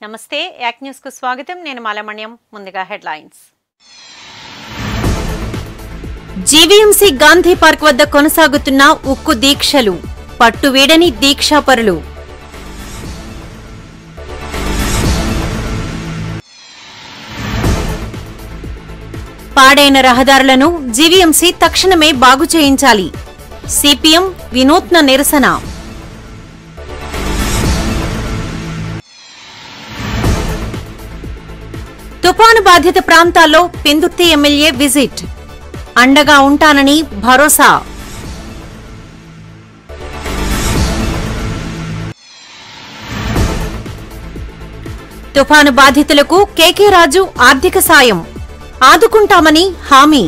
నమస్తే యాక్ న్యూస్ కు స్వాగతం నేను మాలమణ్యం ముందుగా హెడ్లైన్స్ జీవీఎంసీ గాంధీ పార్క్ వద్ద కొనసాగుతున్న ఉక్కు దీక్షలు పట్టు వీడని దీక్షాపరులు పాడైన రహదారులను జీవీఎంసీ తక్షణమే బాగు చేయించాలి సిపిఎం వినూత్న నిరసన తుపాను బాధిత ప్రాంతాల్లో పెందుర్తి ఎమ్మెల్యే విజిట్ అండగా ఉంటానని భరోసా తుఫాను బాధితులకు కేకే రాజు ఆర్థిక సాయం ఆదుకుంటామని హామీ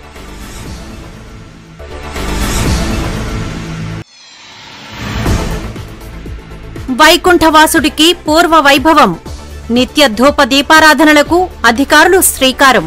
వైకుంఠవాసుడికి పూర్వ వైభవం నిత్య ధూప దీపారాధనలకు అధికారులు శ్రీకారం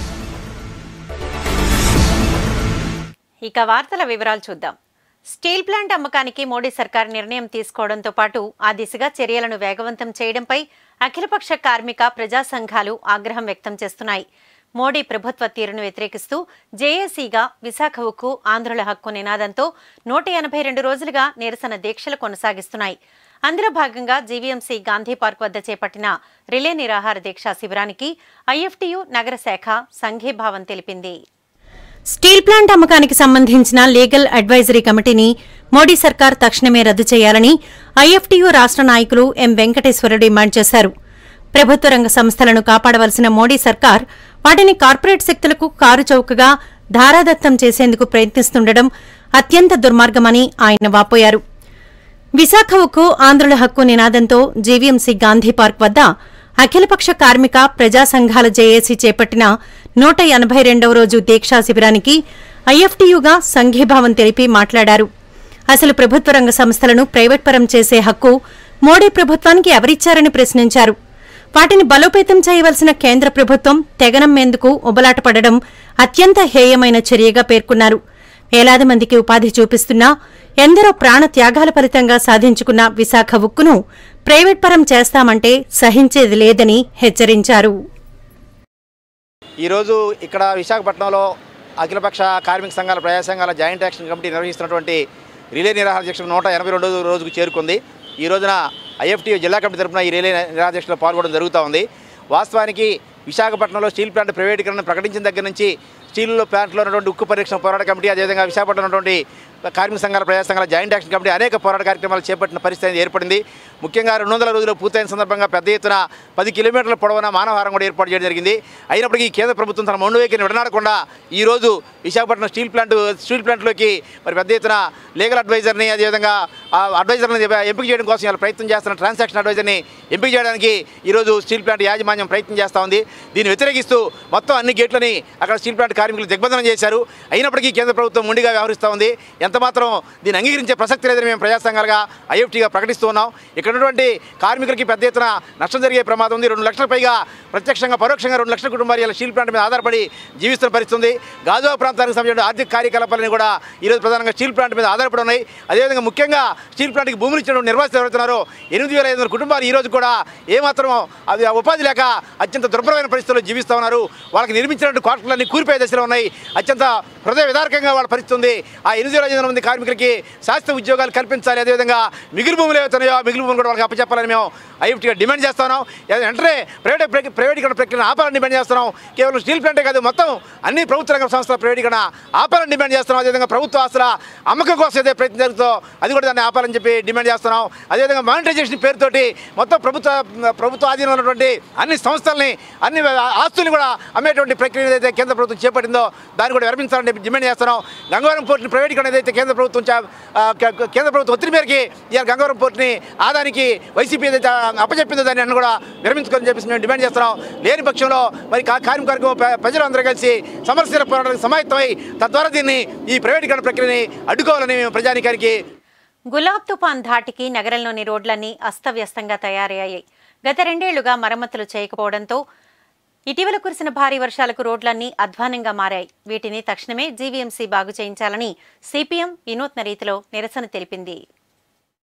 ఇక వార్తల వివరాలు చూద్దాం స్టీల్ ప్లాంట్ అమ్మకానికి మోడీ సర్కార్ నిర్ణయం తీసుకోవడంతో పాటు ఆ దిశగా చర్యలను వేగవంతం చేయడంపై అఖిలపక్ష కార్మిక ప్రజా సంఘాలు ఆగ్రహం వ్యక్తం చేస్తున్నాయి మోడీ ప్రభుత్వ తీరును వ్యతిరేకిస్తూ జేఏసీగా విశాఖ ఉక్కు ఆంధ్రుల హక్కు నినాదంతో నూట ఎనభై రెండు రోజులుగా నిరసన దీక్షలు కొనసాగిస్తున్నాయి అందులో భాగంగా జీవీఎంసీ గాంధీ పార్క్ వద్ద చేపట్టిన రిలే నిరాహార దీక్షా శిబిరానికి ఐఎఫ్టీయు నగర శాఖ సంఘీభావం తెలిపింది స్టీల్ ప్లాంట్ అమ్మకానికి సంబంధించిన లీగల్ అడ్వైజరీ కమిటీని మోడీ సర్కార్ తక్షణమే రద్దు చేయాలని ఐఎఫ్టీయూ రాష్ట్ర నాయకులు ఎం వెంకటేశ్వర డిమాండ్ చేశారు ప్రభుత్వ రంగ సంస్థలను కాపాడవలసిన మోడీ సర్కార్ వాటిని కార్పొరేట్ శక్తులకు కారు చౌకగా ధారాదత్తం చేసేందుకు ప్రయత్నిస్తుండడం అత్యంత దుర్మార్గమని ఆయన వాపోయారు విశాఖ ఉక్కు ఆంధ్రుల హక్కు నినాదంతో జీవీఎంసీ గాంధీ పార్క్ వద్ద అఖిలపక్ష కార్మిక ప్రజా సంఘాల జేఏసీ చేపట్టిన నూట ఎనభై రెండవ రోజు దీక్షా శిబిరానికి ఐఎఫ్టీయుగా సంఘీభావం తెలిపి మాట్లాడారు అసలు ప్రభుత్వ రంగ సంస్థలను ప్రైవేట్ పరం చేసే హక్కు మోడీ ప్రభుత్వానికి ఎవరిచ్చారని ప్రశ్నించారు వాటిని బలోపేతం చేయవలసిన కేంద్ర ప్రభుత్వం తెగనమ్మేందుకు ఉబలాటపడడం అత్యంత హేయమైన చర్యగా పేర్కొన్నారు వేలాది మందికి ఉపాధి చూపిస్తున్నా ఎందరో ప్రాణ త్యాగాల ఫలితంగా సాధించుకున్న విశాఖ ఉక్కును ప్రైవేట్ పరం చేస్తామంటే సహించేది లేదని హెచ్చరించారు ఈరోజు ఇక్కడ విశాఖపట్నంలో అఖిలపక్ష కార్మిక సంఘాల ప్రజా సంఘాల జాయింట్ యాక్షన్ కమిటీ నిర్వహిస్తున్నటువంటి రిలే నిరాహార దీక్ష నూట ఎనభై రెండో రోజుకు చేరుకుంది ఈ రోజున ఐఎఫ్టీ జిల్లా కమిటీ తరఫున ఈ రిలే నిరాహార దీక్షలో పాల్గొనడం జరుగుతూ ఉంది వాస్తవానికి విశాఖపట్నంలో స్టీల్ ప్లాంట్ ప్రైవేటీకరణ ప్రకటించిన దగ్గర నుంచి స్టీల్ ప్లాంట్లో ఉన్నటువంటి ఉక్కు పరీక్షణ పోరాట కమిటీ అదేవిధంగా విశాఖపట్నం ఉన్నటువంటి కార్మిక సంఘాల ప్రజా సంఘాల జాయింట్ యాక్షన్ కమిటీ అనేక పోరాట కార్యక్రమాలు చేపట్టిన పరిస్థితి అనేది ఏర్పడింది ముఖ్యంగా రెండు వందల రోజులు పూర్తయిన సందర్భంగా పెద్ద ఎత్తున పది కిలోమీటర్ల పొడవున మానవహారం కూడా ఏర్పాటు చేయడం జరిగింది అయినప్పటికీ కేంద్ర ప్రభుత్వం తన మొండు వైఖరిని విడనాడకుండా ఈ రోజు విశాఖపట్నం స్టీల్ ప్లాంట్ స్టీల్ ప్లాంట్లోకి మరి పెద్ద ఎత్తున లీగల్ అడ్వైజర్ని అదేవిధంగా ఆ అడ్వైజర్ని ఎంపిక చేయడం కోసం ఇలా ప్రయత్నం చేస్తున్న ట్రాన్సాక్షన్ అడ్వైజర్ని ఎంపిక చేయడానికి ఈరోజు స్టీల్ ప్లాంట్ యాజమాన్యం ప్రయత్నం చేస్తూ ఉంది దీన్ని వ్యతిరేకిస్తూ మొత్తం అన్ని గేట్లని అక్కడ స్టీల్ ప్లాంట్ కార్మికులు దిగ్బంధనం చేశారు అయినప్పటికీ కేంద్ర ప్రభుత్వం మొండిగా వ్యవహరిస్తూ ఉంది ఎంత మాత్రం దీన్ని అంగీకరించే ప్రసక్తి లేదని మేము ప్రజా సంఘాలుగా ఐఎఫ్టీగా ప్రకటిస్తూ ఉన్నాం ఇక్కడ ఉన్నటువంటి కార్మికులకి పెద్ద ఎత్తున నష్టం జరిగే ప్రమాదం ఉంది రెండు లక్షల పైగా ప్రత్యక్షంగా పరోక్షంగా రెండు లక్షల కుటుంబాలు ఇలా స్టీల్ ప్లాంట్ మీద ఆధారపడి జీవిస్తున్న పరిస్థితి ఉంది గాజువా ప్రాంతానికి సంబంధించిన ఆర్థిక కార్యకలాపాలని కూడా ఈరోజు ప్రధానంగా స్టీల్ ప్లాంట్ మీద ఆధారపడి ఉన్నాయి అదేవిధంగా ముఖ్యంగా స్టీల్ ప్లాంట్కి భూములు ఇచ్చిన నిర్వాసితులు ఎవరుతున్నారో ఎనిమిది వేల ఐదు వందల కుటుంబాలు ఈ రోజు కూడా ఏమాత్రం అది ఆ ఉపాధి లేక అత్యంత దుర్భరమైన పరిస్థితుల్లో జీవిస్తూ ఉన్నారు వాళ్ళకి నిర్మించినటువంటి క్వార్టర్లన్నీ కూలిపోయే దశలో ఉన్నాయి అత్యంత హృదయ విదారకంగా వాళ్ళ పరిస్థితి ఉంది ఆ ఎనిమిది వేల ఐదు వందల మంది కార్మికులకి శాస్త్ర ఉద్యోగాలు కల్పించాలి అదేవిధంగా మిగిలి భూములు ఏవైతున్నాయో ఆ మిగిలి భూములు కూడా వాళ్ళకి అప్పచెప్పాలని మేము ఐఎఫ్టీగా డిమాండ్ చేస్తున్నాం వెంటనే ప్రైవేట్ ప్ర- ప్రైవేటీకరణ ప్రక్రియను ఆపాలని డిమాండ్ చేస్తున్నాం కేవలం స్టీల్ ప్లాంటే కాదు మొత్తం అన్ని ప్రభుత్వ రంగ సంస్థల ప్రైవేటీకరణ ఆపాలని డిమాండ్ చేస్తున్నాం అదేవిధంగా ప్రభుత్వ ఆస్తుల అమ్మకం కోసం ఏదైతే ప్రయత్నం జరుగుతుందో అది కూడా దాన్ని ఆపాలని చెప్పి డిమాండ్ చేస్తున్నాం అదేవిధంగా మానిటైజేషన్ పేరుతోటి మొత్తం ప్రభుత్వ ప్రభుత్వ ఆధీనంలో ఉన్నటువంటి అన్ని సంస్థల్ని అన్ని ఆస్తుల్ని కూడా అమ్మేటువంటి ప్రక్రియ ఏదైతే కేంద్ర ప్రభుత్వం చేపట్టిందో దాన్ని కూడా విరమించాలని చెప్పి డిమాండ్ చేస్తున్నాం గంగవరం పోర్టుని ప్రైవేటీకరణ ఏదైతే కేంద్ర ప్రభుత్వం చా- ఆ, కే- కేంద్ర ప్రభుత్వం ఒత్తిడి మేరకి ఇవాళ గంగవరం పోర్టుని ఆదానికి వైసీపీ ఏదైతే అప్పచెప్పిందో దాన్ని అన్ని కూడా విరమించుకొని చెప్పేసి మేము డిమాండ్ చేస్తున్నాం లేని పక్షంలో మరి కా- కార్మిక వర్గం ప్ర- ప్రజలందరూ కలిసి సమస్యల పోరాటానికి సమాయత్తమై తద్వారా దీన్ని ఈ ప్రైవేటీకరణ ప్రక్రియని అడ్డుకోవాలని మేము ప్రజానికానికి గులాబ్ తుఫాన్ ధాటికి నగరంలోని రోడ్లన్నీ అస్తవ్యస్తంగా తయారయ్యాయి గత రెండేళ్లుగా మరమ్మతులు చేయకపోవడంతో ఇటీవల కురిసిన భారీ వర్షాలకు రోడ్లన్నీ అధ్వానంగా మారాయి వీటిని తక్షణమే జీవీఎంసీ బాగు చేయించాలని సిపిఎం వినూత్న రీతిలో నిరసన తెలిపింది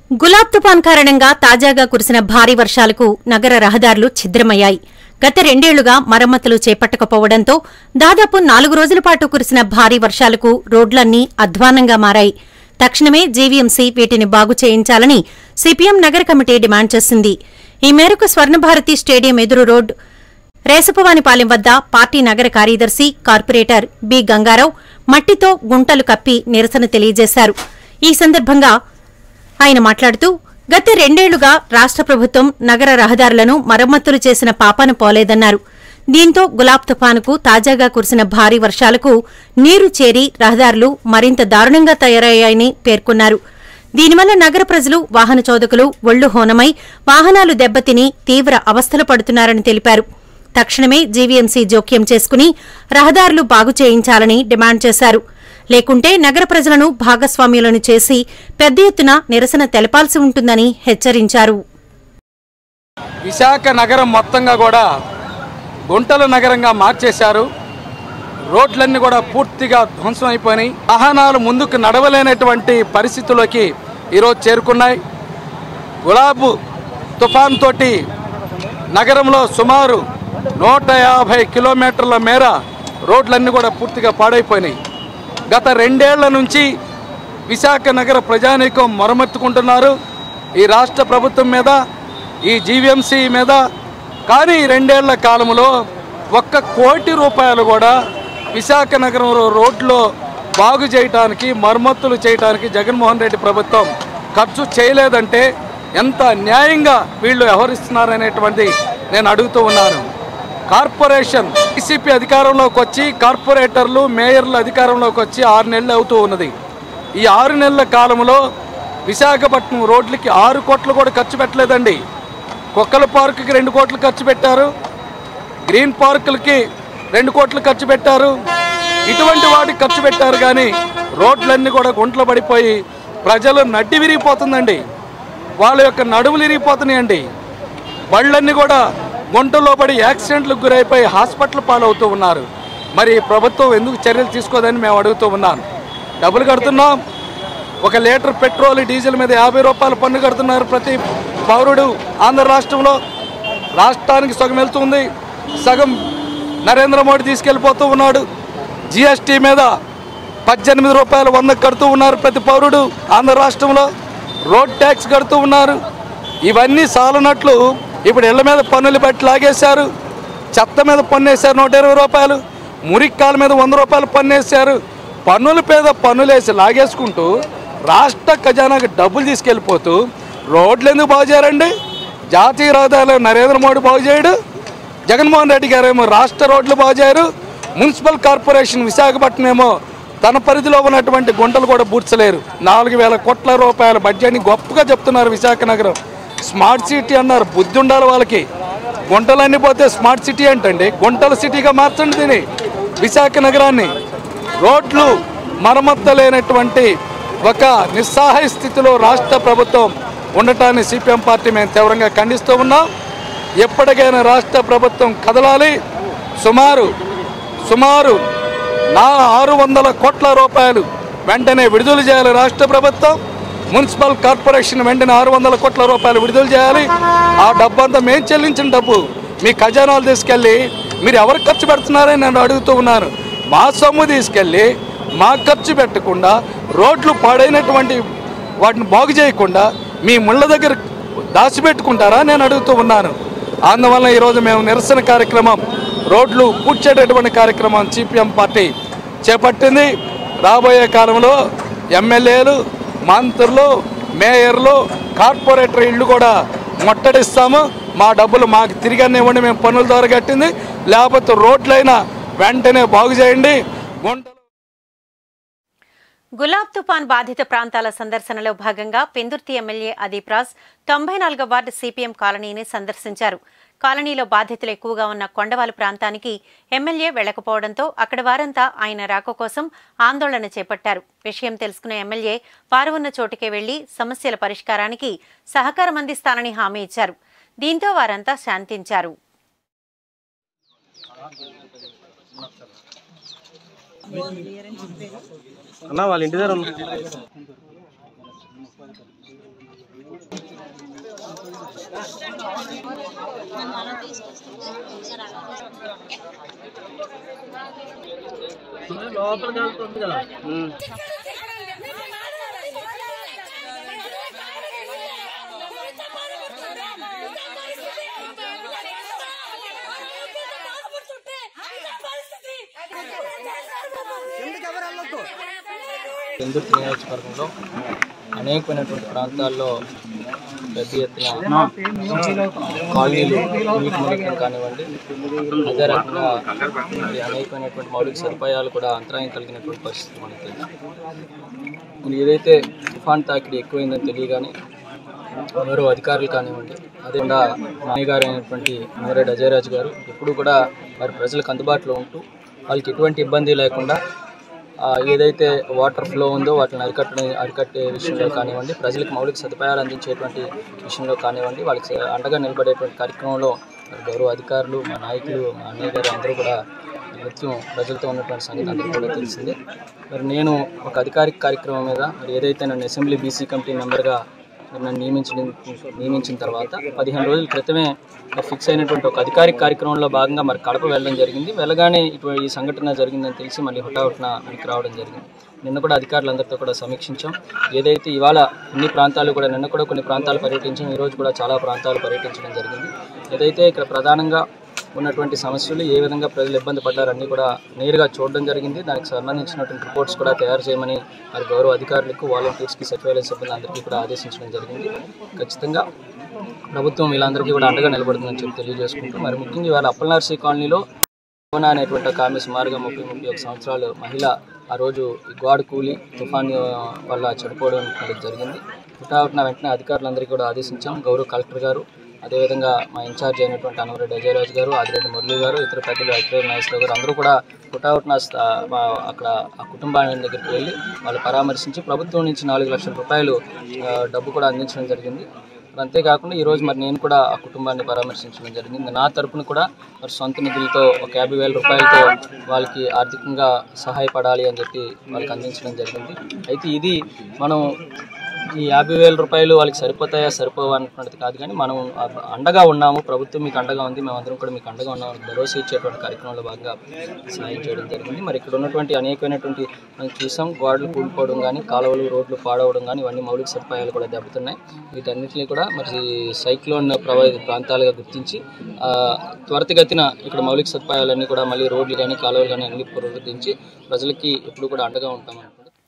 గులాబ్ తుఫాన్ కారణంగా తాజాగా కురిసిన భారీ వర్షాలకు నగర రహదారులు ఛిద్రమయ్యాయి గత రెండేళ్లుగా మరమ్మతులు చేపట్టకపోవడంతో దాదాపు నాలుగు రోజుల పాటు కురిసిన భారీ వర్షాలకు రోడ్లన్నీ అధ్వానంగా మారాయి తక్షణమే జీవీఎంసీ వీటిని బాగు చేయించాలని సిపిఎం నగర కమిటీ డిమాండ్ చేసింది ఈ మేరకు స్వర్ణభారతి స్టేడియం ఎదురు రోడ్ రేసపువానిపాలెం వద్ద పార్టీ నగర కార్యదర్శి కార్పొరేటర్ బి గంగారావు మట్టితో గుంటలు కప్పి నిరసన తెలియజేశారు ఈ సందర్భంగా ఆయన మాట్లాడుతూ గత రెండేళ్లుగా రాష్ట్ర ప్రభుత్వం నగర రహదారులను మరమ్మతులు చేసిన పాపాన పోలేదన్నారు దీంతో గులాబ్ తుఫానుకు తాజాగా కురిసిన భారీ వర్షాలకు నీరు చేరి రహదారులు మరింత దారుణంగా తయారయ్యాయని పేర్కొన్నారు దీనివల్ల నగర ప్రజలు వాహన చోదకులు ఒళ్లు హోనమై వాహనాలు దెబ్బతిని తీవ్ర అవస్థలు పడుతున్నారని తెలిపారు తక్షణమే జీవీఎంసీ జోక్యం చేసుకుని రహదారులు బాగు చేయించాలని డిమాండ్ చేశారు లేకుంటే నగర ప్రజలను భాగస్వామ్యులను చేసి పెద్ద ఎత్తున నిరసన తెలపాల్సి ఉంటుందని హెచ్చరించారు విశాఖ నగరం మొత్తంగా కూడా గుంటల నగరంగా మార్చేశారు రోడ్లన్నీ కూడా పూర్తిగా ధ్వంసం అయిపోయినాయి వాహనాలు ముందుకు నడవలేనటువంటి పరిస్థితుల్లోకి ఈరోజు చేరుకున్నాయి గులాబు తుఫాన్ తోటి నగరంలో సుమారు నూట యాభై కిలోమీటర్ల మేర రోడ్లన్నీ కూడా పూర్తిగా పాడైపోయినాయి గత రెండేళ్ల నుంచి విశాఖ నగర ప్రజానీకం మరమెత్తుకుంటున్నారు ఈ రాష్ట్ర ప్రభుత్వం మీద ఈ జీవీఎంసీ మీద కానీ ఈ రెండేళ్ల కాలంలో ఒక్క కోటి రూపాయలు కూడా విశాఖ నగరంలో రోడ్లో బాగు చేయటానికి మరమ్మతులు చేయటానికి జగన్మోహన్ రెడ్డి ప్రభుత్వం ఖర్చు చేయలేదంటే ఎంత న్యాయంగా వీళ్ళు వ్యవహరిస్తున్నారనేటువంటి నేను అడుగుతూ ఉన్నాను కార్పొరేషన్ టీసీపీ అధికారంలోకి వచ్చి కార్పొరేటర్లు మేయర్లు అధికారంలోకి వచ్చి ఆరు నెలలు అవుతూ ఉన్నది ఈ ఆరు నెలల కాలంలో విశాఖపట్నం రోడ్లకి ఆరు కోట్లు కూడా ఖర్చు పెట్టలేదండి కుక్కల పార్కుకి రెండు కోట్లు ఖర్చు పెట్టారు గ్రీన్ పార్కులకి రెండు కోట్లు ఖర్చు పెట్టారు ఇటువంటి వాటికి ఖర్చు పెట్టారు కానీ రోడ్లన్నీ కూడా గుంటలు పడిపోయి ప్రజలు నడ్డి విరిగిపోతుందండి వాళ్ళ యొక్క నడుములు విరిగిపోతున్నాయండి బళ్ళన్నీ కూడా గుంటలో పడి యాక్సిడెంట్లకు గురైపోయి హాస్పిటల్ పాలవుతూ ఉన్నారు మరి ప్రభుత్వం ఎందుకు చర్యలు తీసుకోదని మేము అడుగుతూ ఉన్నాను డబ్బులు కడుతున్నాం ఒక లీటర్ పెట్రోల్ డీజిల్ మీద యాభై రూపాయలు పన్ను కడుతున్నారు ప్రతి పౌరుడు ఆంధ్ర రాష్ట్రంలో రాష్ట్రానికి సగం వెళ్తుంది సగం నరేంద్ర మోడీ తీసుకెళ్ళిపోతూ ఉన్నాడు జిఎస్టీ మీద పద్దెనిమిది రూపాయలు వంద కడుతూ ఉన్నారు ప్రతి పౌరుడు ఆంధ్ర రాష్ట్రంలో రోడ్ ట్యాక్స్ కడుతూ ఉన్నారు ఇవన్నీ సాలనట్లు ఇప్పుడు ఇళ్ల మీద పన్నులు బట్టి లాగేశారు చెత్త మీద పన్ను వేశారు నూట ఇరవై రూపాయలు మురిక్కాల మీద వంద రూపాయలు పన్ను వేశారు పన్నుల మీద పన్నులు వేసి లాగేసుకుంటూ రాష్ట్ర ఖజానాకి డబ్బులు తీసుకెళ్ళిపోతూ రోడ్లు ఎందుకు బాగు చేయరండి జాతీయ రహదారులు నరేంద్ర మోడీ బాగు చేయడు జగన్మోహన్ రెడ్డి గారు ఏమో రాష్ట్ర రోడ్లు బాగు చేయరు మున్సిపల్ కార్పొరేషన్ విశాఖపట్నం ఏమో తన పరిధిలో ఉన్నటువంటి గుంటలు కూడా బూడ్చలేరు నాలుగు వేల కోట్ల రూపాయల బడ్జెట్ని గొప్పగా చెప్తున్నారు విశాఖ నగరం స్మార్ట్ సిటీ అన్నారు బుద్ధి ఉండాలి వాళ్ళకి గుంటలన్నీ పోతే స్మార్ట్ సిటీ అంటండి గుంటల సిటీగా మార్చండి దీన్ని విశాఖ నగరాన్ని రోడ్లు మరమ్మత్తు లేనటువంటి ఒక నిస్సహాయ స్థితిలో రాష్ట్ర ప్రభుత్వం ఉండటాన్ని సిపిఎం పార్టీ మేము తీవ్రంగా ఖండిస్తూ ఉన్నాం ఎప్పటికైనా రాష్ట్ర ప్రభుత్వం కదలాలి సుమారు సుమారు నా ఆరు వందల కోట్ల రూపాయలు వెంటనే విడుదల చేయాలి రాష్ట్ర ప్రభుత్వం మున్సిపల్ కార్పొరేషన్ వెంటనే ఆరు వందల కోట్ల రూపాయలు విడుదల చేయాలి ఆ డబ్బు అంతా మేము చెల్లించిన డబ్బు మీ ఖజానాలు తీసుకెళ్ళి మీరు ఎవరు ఖర్చు పెడుతున్నారని నేను అడుగుతూ ఉన్నాను మా సొమ్ము తీసుకెళ్ళి మా ఖర్చు పెట్టకుండా రోడ్లు పాడైనటువంటి వాటిని బాగు చేయకుండా మీ ముళ్ళ దగ్గర దాచిపెట్టుకుంటారా నేను అడుగుతూ ఉన్నాను అందువల్ల ఈరోజు మేము నిరసన కార్యక్రమం రోడ్లు పూడ్చేటటువంటి కార్యక్రమం సిపిఎం పార్టీ చేపట్టింది రాబోయే కాలంలో ఎమ్మెల్యేలు మంత్రులు మేయర్లు కార్పొరేటర్ ఇళ్ళు కూడా ముట్టడిస్తాము మా డబ్బులు మాకు తిరిగి ఇవ్వండి మేము పన్నుల ద్వారా కట్టింది లేకపోతే రోడ్లైనా వెంటనే బాగు చేయండి గుంటలు గులాబ్ తుఫాన్ బాధిత ప్రాంతాల సందర్శనలో భాగంగా పెందుర్తి ఎమ్మెల్యే అదీప్ రాజ్ తొంభై నాలుగో వార్డు సిపిఎం కాలనీని సందర్శించారు కాలనీలో బాధితులు ఎక్కువగా ఉన్న కొండవాలు ప్రాంతానికి ఎమ్మెల్యే వెళ్లకపోవడంతో అక్కడ వారంతా ఆయన రాక కోసం ఆందోళన చేపట్టారు విషయం తెలుసుకున్న ఎమ్మెల్యే వారు ఉన్న చోటుకే వెళ్లి సమస్యల పరిష్కారానికి సహకారం అందిస్తానని హామీ ఇచ్చారు దీంతో వారంతా శాంతించారు అన్న వాళ్ళ ఇంటి దగ్గర ఉన్న- ఎందుకు నియోజకవర్గంలో అనేకమైనటువంటి ప్రాంతాల్లో పెద్ద ఎత్తున కాలనీలు నీటి మునిగడం కానివ్వండి అదే రకంగా మరి అనేకమైనటువంటి మౌలిక సదుపాయాలు కూడా అంతరాయం కలిగినటువంటి పరిస్థితి మనకు తెలుసు మరి ఏదైతే తుఫాన్ తాకిడి ఎక్కువైందని తెలియగానే ఎవరో అధికారులు కానివ్వండి అదేవిధంగా మామయ్య గారు అయినటువంటి నూరెడ్డి అజయరాజు గారు ఎప్పుడు కూడా మరి ప్రజలకు అందుబాటులో ఉంటూ వాళ్ళకి ఎటువంటి ఇబ్బంది లేకుండా ఆ, ఏదైతే వాటర్ ఫ్లో ఉందో వాటిని అరికట్టే అరికట్టే విషయంలో కానివ్వండి ప్రజలకు మౌలిక సదుపాయాలు అందించేటువంటి విషయంలో కానివ్వండి వాళ్ళకి స- అండగా నిలబడేటువంటి కార్యక్రమంలో మరి గౌరవ అధికారులు మా నాయకులు మా అన్నయ్య గారు అందరూ కూడా నిత్యం ప్రజలతో ఉన్నటువంటి సంగతి అందరికీ కూడా తెలిసిందే మరి నేను ఒక అధికారిక కార్యక్రమం మీద మరి ఏదైతే నన్ను అసెంబ్లీ బీసీ కమిటీ మెంబర్గా నన్ను నియమించిన నియమించిన తర్వాత పదిహేను రోజుల క్రితమే ఫిక్స్ అయినటువంటి ఒక అధికారిక కార్యక్రమంలో భాగంగా మరి కడప వెళ్ళడం జరిగింది వెళ్ళగానే ఇటు ఈ సంఘటన జరిగిందని తెలిసి మళ్ళీ హుటాహుటిన వెనక్కి రావడం జరిగింది నిన్న కూడా అధికారులందరితో కూడా సమీక్షించాం ఏదైతే ఇవాళ అన్ని ప్రాంతాలు కూడా నిన్న కూడా కొన్ని ప్రాంతాలు పర్యటించాం ఈరోజు కూడా చాలా ప్రాంతాలు పర్యటించడం జరిగింది ఏదైతే ఇక్కడ ప్రధానంగా ఉన్నటువంటి సమస్యలు ఏ విధంగా ప్రజలు ఇబ్బంది పడ్డారు అన్నీ కూడా నేరుగా చూడడం జరిగింది దానికి సంబంధించినటువంటి రిపోర్ట్స్ కూడా తయారు చేయమని మరి గౌరవ అధికారులకు వాలంటీర్స్కి సచివాలయ సిబ్బంది అందరికీ కూడా ఆదేశించడం జరిగింది ఖచ్చితంగా ప్రభుత్వం వీళ్ళందరికీ కూడా అండగా నిలబడుతుందని చెప్పి తెలియజేసుకుంటూ మరి ముఖ్యంగా ఇవాళ అప్పలనర్సీ కాలనీలో భువన అనేటువంటి ఒక ఆమె సుమారుగా ముప్పై ముప్పై ఒక సంవత్సరాలు మహిళ ఆ రోజు ఈ గోడ కూలి తుఫాన్ ఆ, వల్ల చనిపోవడం అనేది జరిగింది హుటాహుటిన వెంటనే అధికారులందరికీ కూడా ఆదేశించాం గౌరవ కలెక్టర్ గారు అదేవిధంగా మా ఇన్ఛార్జ్ అయినటువంటి అనవరెడ్డి అజయరాజు గారు ఆదిరెడ్డి మురళి గారు ఇతర పెద్దలు అఖిలేష్ నాగేశ్వరరావు గారు అందరూ కూడా హుటాహుటిన స్థా- మా అక్కడ ఆ కుటుంబాన్ని దగ్గరికి వెళ్ళి వాళ్ళు పరామర్శించి ప్రభుత్వం నుంచి నాలుగు లక్షల రూపాయలు ఆ, డబ్బు కూడా అందించడం జరిగింది మరి అంతేకాకుండా ఈరోజు మరి నేను కూడా ఆ కుటుంబాన్ని పరామర్శించడం జరిగింది నా తరపున కూడా మరి సొంత నిధులతో ఒక యాభై వేల రూపాయలతో వాళ్ళకి ఆర్థికంగా సహాయపడాలి అని చెప్పి వాళ్ళకి అందించడం జరిగింది అయితే ఇది మనం ఈ యాభై వేల రూపాయలు వాళ్ళకి సరిపోతాయా సరిపోవా అనుకున్నది కాదు కానీ మనం ఆ- అండగా ఉన్నాము ప్రభుత్వం మీకు అండగా ఉంది మేమందరం కూడా మీకు అండగా ఉన్నాము అని భరోసా ఇచ్చేటువంటి కార్యక్రమంలో భాగంగా సహాయం చేయడం జరిగింది మరి ఇక్కడ ఉన్నటువంటి అనేకమైనటువంటి మనం చూసాం గోడలు కూలిపోవడం కానీ కాలువలు రోడ్లు పాడవడం కానీ ఇవన్నీ మౌలిక సదుపాయాలు కూడా దెబ్బతున్నాయి వీటన్నిటిని కూడా మరి సైక్లోన్ ప్రభావిత ప్రాంతాలుగా గుర్తించి ఆ, త్వరితగతిన ఇక్కడ మౌలిక సదుపాయాలన్నీ కూడా మళ్ళీ రోడ్లు కానీ కాలువలు కానీ అన్ని పునరుద్ధరించి ప్రజలకి ఎప్పుడు కూడా అండగా ఉంటామని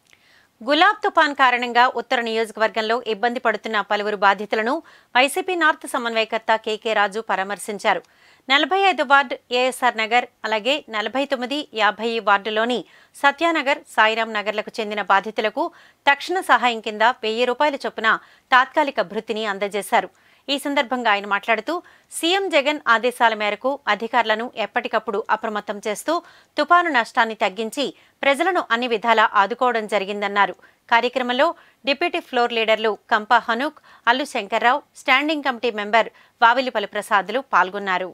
గులాబ్ తుఫాన్ కారణంగా ఉత్తర నియోజకవర్గంలో ఇబ్బంది పడుతున్న పలువురు బాధితులను వైసీపీ నార్త్ సమన్వయకర్త కేకే రాజు పరామర్శించారు నలభై ఐదు వార్డు ఏఎస్ఆర్ నగర్ అలాగే నలభై తొమ్మిది యాభై వార్డులోని సత్యానగర్ సాయిరాం నగర్లకు చెందిన బాధితులకు తక్షణ సహాయం కింద వెయ్యి రూపాయల చొప్పున తాత్కాలిక భృతిని అందజేశారు ఈ సందర్భంగా ఆయన మాట్లాడుతూ సీఎం జగన్ ఆదేశాల మేరకు అధికారులను ఎప్పటికప్పుడు అప్రమత్తం చేస్తూ తుపాను నష్టాన్ని తగ్గించి ప్రజలను అన్ని విధాలా ఆదుకోవడం జరిగిందన్నారు కార్యక్రమంలో డిప్యూటీ ఫ్లోర్ లీడర్లు Kampa Hanok Allu Shankarrao standing committee member Vavilipalli ప్రసాద్లు పాల్గొన్నారు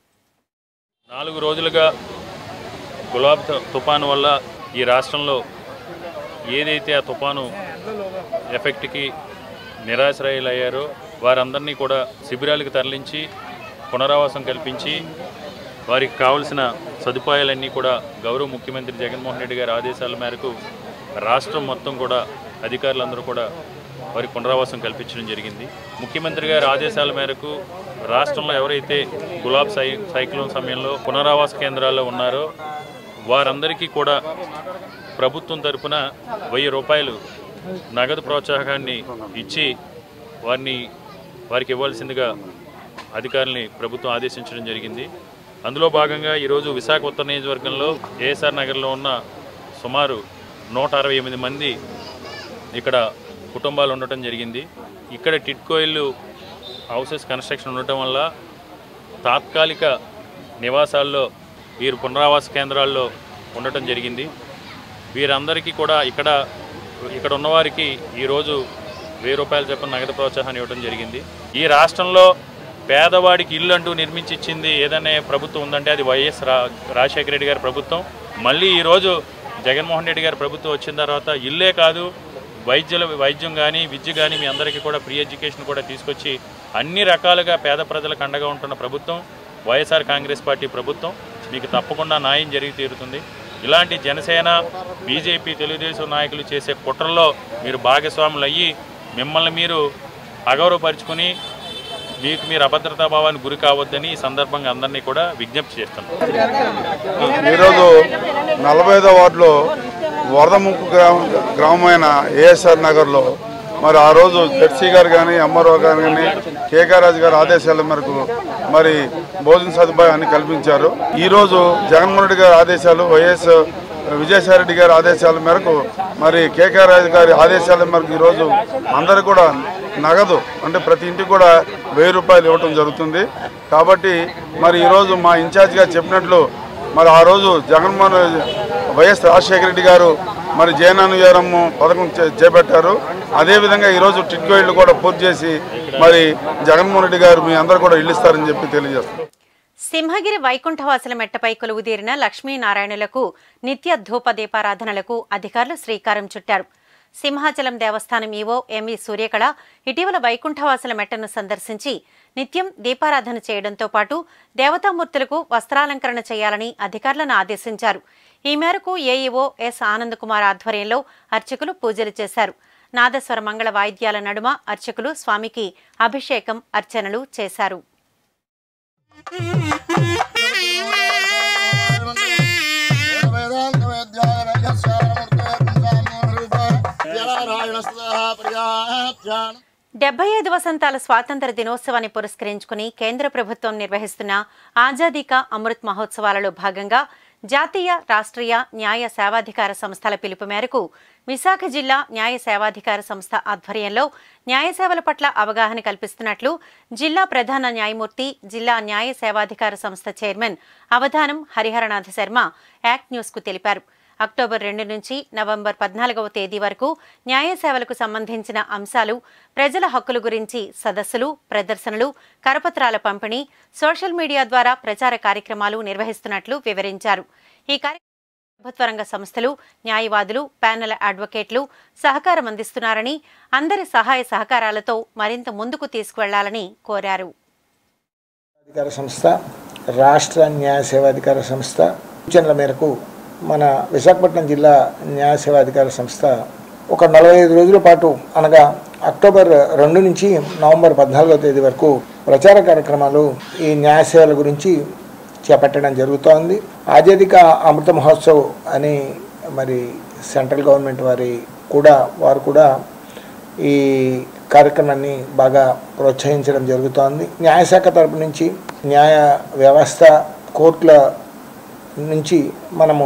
నాలుగు రోజులుగా గులాబ్ తు- తుఫాను వల్ల ఈ రాష్ట్రంలో ఏదైతే ఆ తుఫాను ఎఫెక్ట్కి నిరాశ్రయులయ్యారో వారందరినీ కూడా శిబిరాలకు తరలించి పునరావాసం కల్పించి వారికి కావలసిన సదుపాయాలన్నీ కూడా గౌరవ ముఖ్యమంత్రి జగన్మోహన్ రెడ్డి గారి ఆదేశాల మేరకు రాష్ట్రం మొత్తం కూడా అధికారులందరూ కూడా వారికి పునరావాసం కల్పించడం జరిగింది ముఖ్యమంత్రి గారి ఆదేశాల మేరకు రాష్ట్రంలో ఎవరైతే గులాబ్ సై సైక్లోన్ సమయంలో పునరావాస కేంద్రాల్లో ఉన్నారో వారందరికీ కూడా ప్రభుత్వం తరపున వెయ్యి రూపాయలు నగదు ప్రోత్సాహాన్ని ఇచ్చి వారిని వారికి ఇవ్వాల్సిందిగా అధికారుల్ని ప్రభుత్వం ఆదేశించడం జరిగింది అందులో భాగంగా ఈరోజు విశాఖ ఉత్తర నియోజకవర్గంలో ఏఎస్ఆర్ నగర్లో ఉన్న సుమారు నూట అరవై ఎనిమిది మంది ఇక్కడ కుటుంబాలు ఉండటం జరిగింది ఇక్కడ టిట్కో ఇల్లు హౌసెస్ కన్స్ట్రక్షన్ ఉండటం వల్ల తాత్కాలిక నివాసాల్లో వీరు పునరావాస కేంద్రాల్లో ఉండటం జరిగింది వీరందరికీ కూడా ఇక్కడ ఇక్కడ ఉన్నవారికి ఈరోజు వెయ్యి రూపాయల చొప్పున నగదు ప్రోత్సాహాన్ని ఇవ్వడం జరిగింది ఈ రాష్ట్రంలో పేదవాడికి ఇల్లు అంటూ నిర్మించి ఇచ్చింది ఏదైనా ప్రభుత్వం ఉందంటే అది వైఎస్ రా రాజశేఖర రెడ్డి గారి ప్రభుత్వం మళ్ళీ ఈరోజు జగన్మోహన్ రెడ్డి గారి ప్రభుత్వం వచ్చిన తర్వాత ఇల్లే కాదు వైద్యుల వైద్యం కానీ విద్య కానీ మీ అందరికీ కూడా ఫ్రీ ఎడ్యుకేషన్ కూడా తీసుకొచ్చి అన్ని రకాలుగా పేద ప్రజలకు అండగా ఉంటున్న ప్రభుత్వం వైఎస్ఆర్ కాంగ్రెస్ పార్టీ ప్రభుత్వం మీకు తప్పకుండా న్యాయం జరిగి తీరుతుంది ఇలాంటి జనసేన బీజేపీ తెలుగుదేశం నాయకులు చేసే కుట్రల్లో మీరు భాగస్వాములు అయ్యి మిమ్మల్ని మీరు అగౌరవపరుచుకుని మీకు మీరు అభద్రతా భావానికి గురి కావద్దని ఈ సందర్భంగా అందరినీ కూడా విజ్ఞప్తి చేస్తున్నాం ఈరోజు నలభై ఐదో వార్డులో వరద ముక్కు గ్రామ గ్రామమైన ఏఎస్ఆర్ నగర్లో మరి ఆ రోజు జెడ్సీ గారు కానీ ఎంఆర్ఓ గారు కానీ కేకే రాజు గారి ఆదేశాల మేరకు మరి భోజన సదుపాయాన్ని కల్పించారు ఈరోజు జగన్మోహన్ రెడ్డి గారి ఆదేశాలు వైఎస్ విజయసాయి రెడ్డి గారి ఆదేశాల మేరకు మరి కేకే రాజు గారి ఆదేశాల మేరకు ఈరోజు అందరూ కూడా నగదు అంటే ప్రతి ఇంటికి కూడా వెయ్యి రూపాయలు ఇవ్వటం జరుగుతుంది కాబట్టి మరి ఈరోజు మా ఇన్ఛార్జ్ గారు చెప్పినట్లు మరి ఆ రోజు జగన్మోహన్ వైఎస్ రాజశేఖర రెడ్డి గారు మరి జయనానుయారం పథకం చే- చేపట్టారు అదేవిధంగా ఈరోజు టిట్కో ఇళ్ళు కూడా పూర్తి చేసి మరి జగన్మోహన్ రెడ్డి గారు మీ అందరూ కూడా ఇల్లు ఇస్తారని చెప్పి తెలియజేస్తారు సింహగిరి వైకుంఠవాసుల మెట్టపై కొలువుదీరిన లక్ష్మీనారాయణులకు నిత్య ధూప దీపారాధనలకు అధికారులు శ్రీకారం చుట్టారు సింహాచలం దేవస్థానం ఈవో ఎంవి సూర్యకళ ఇటీవల వైకుంఠవాసుల మెట్టను సందర్శించి నిత్యం దీపారాధన చేయడంతో పాటు దేవతామూర్తులకు వస్త్రాలంకరణ చేయాలని అధికారులను ఆదేశించారు ఈ మేరకు ఏఈఓ ఎస్ ఆనంద్ కుమార్ ఆధ్వర్యంలో అర్చకులు పూజలు చేశారు నాదస్వర మంగళ వాయిద్యాల నడుమ అర్చకులు స్వామికి అభిషేకం అర్చనలు చేశారు డెబ్బై ఐదు వసంతాల స్వాతంత్ర దినోత్సవాన్ని పురస్కరించుకుని కేంద్ర ప్రభుత్వం నిర్వహిస్తున్న ఆజాదీ కా అమృత్ మహోత్సవాలలో భాగంగా జాతీయ రాష్ట్రీయ న్యాయ సేవాధికార సంస్థల పిలుపు మేరకు విశాఖ జిల్లా న్యాయ సేవాధికార సంస్థ ఆధ్వర్యంలో న్యాయ సేవల పట్ల అవగాహన కల్పిస్తున్నట్లు జిల్లా ప్రధాన న్యాయమూర్తి జిల్లా న్యాయ సేవాధికార సంస్థ చైర్మన్ అవధానం హరిహరనాథ శర్మ యాక్ట్ న్యూస్కు తెలిపారు అక్టోబర్ రెండు నుంచి నవంబర్ పద్నాలుగవ తేదీ వరకు న్యాయ సేవలకు సంబంధించిన అంశాలు ప్రజల హక్కుల గురించి సదస్సులు ప్రదర్శనలు కరపత్రాల పంపిణీ సోషల్ మీడియా ద్వారా ప్రచార కార్యక్రమాలు నిర్వహిస్తున్నట్లు వివరించారు ఈ కార్యక్రమం ప్రభుత్వ రంగ సంస్థలు న్యాయవాదులు ప్యానెల్ అడ్వకేట్లు సహకారం అందిస్తున్నారని అందరి సహాయ సహకారాలతో మరింత ముందుకు తీసుకువెళ్లాలని కోరారు అధికార సంస్థ రాష్ట్ర న్యాయ సేవాధికార సంస్థ సూచనల మేరకు మన విశాఖపట్నం జిల్లా న్యాయ సేవాధికార సంస్థ ఒక నలభై ఐదు రోజుల పాటు అనగా అక్టోబర్ రెండు నుంచి నవంబర్ పద్నాలుగో తేదీ వరకు ప్రచార కార్యక్రమాలు ఈ న్యాయ సేవల గురించి చేపట్టడం జరుగుతోంది ఆజాదిక అమృత మహోత్సవ్ అని మరి సెంట్రల్ గవర్నమెంట్ వారి కూడా వారు కూడా ఈ కార్యక్రమాన్ని బాగా ప్రోత్సహించడం జరుగుతోంది న్యాయశాఖ తరపు నుంచి న్యాయ వ్యవస్థ కోర్టుల నుంచి మనము